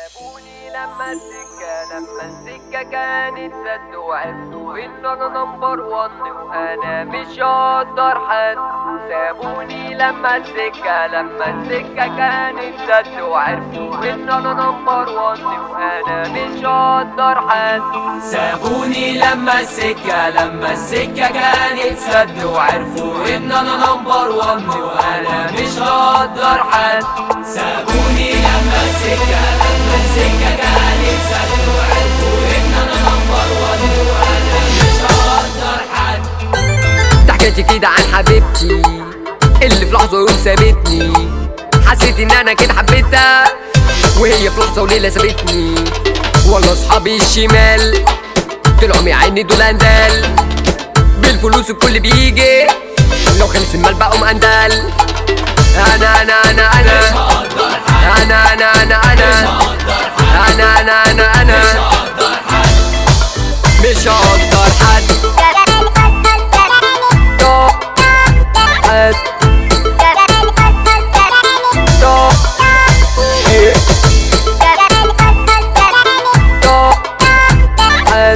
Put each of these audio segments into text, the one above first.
سابوني لما السكة لما السكة كانت سد وعرفوا ان انا نمبر ون وانا مش هقدر حد سابوني لما السكة لما السكة كانت سد وعرفوا ان انا نمبر ون وانا مش هقدر حد سابوني لما السكة لما السكة كانت سد وعرفوا ان انا نمبر ون وانا مش هقدر حد سابوني لما السكة لما السكة كانت سد وعرفوا ان انا نمبر ون وانا مش هقدر حد ده حكايتي كده عن حبيبتي اللي في لحظة يوم سابتني حسيت ان انا كده حبيتها وهي في لحظة وليلة سابتني والله اصحابي الشمال طلعوا يا عيني دول اندال بالفلوس الكل بيجي لو خلص المال بقوا مقندل انا انا انا انا مش هقدر حد انا انا انا انا مش هقدر حد انا انا انا انا مش هقدر حد مش هقدر حد حد حد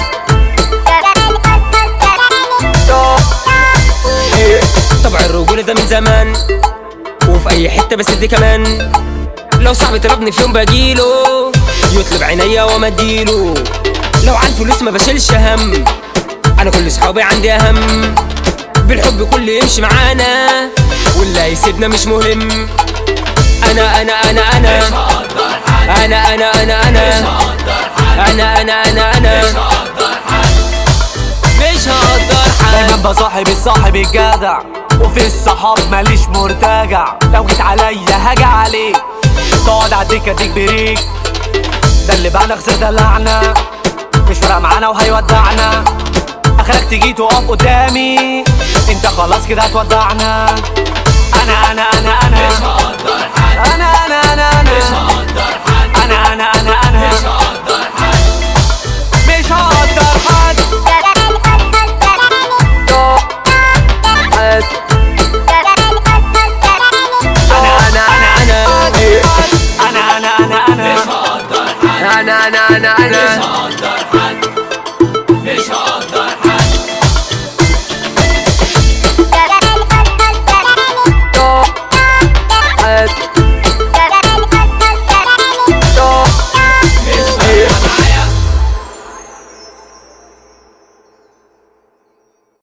طبع الرجولة ده من زمان وفي أي حتة بس دي كمان لو صاحبي طلبني في يوم بجيله يطلب عينيا ومديله لو عن فلوس ما بشيلش هم أنا كل صحابي عندي أهم بالحب كل يمشي معانا واللي هيسيبنا مش مهم أنا أنا أنا أنا مش هقدر حد أنا أنا أنا أنا مش هقدر حد أنا أنا أنا أنا مش هقدر حد مش هقدر دايما حد بصاحب الصاحب الجدع وفي الصحاب ماليش مرتجع لو جيت عليا هاجي عليك تقعد عالدكة اديك بريك ده اللي بعنا خسر دلعنا مش فارق معانا وهيودعنا اخرك تيجي تقف قدامي انت خلاص كده هتودعنا انا انا انا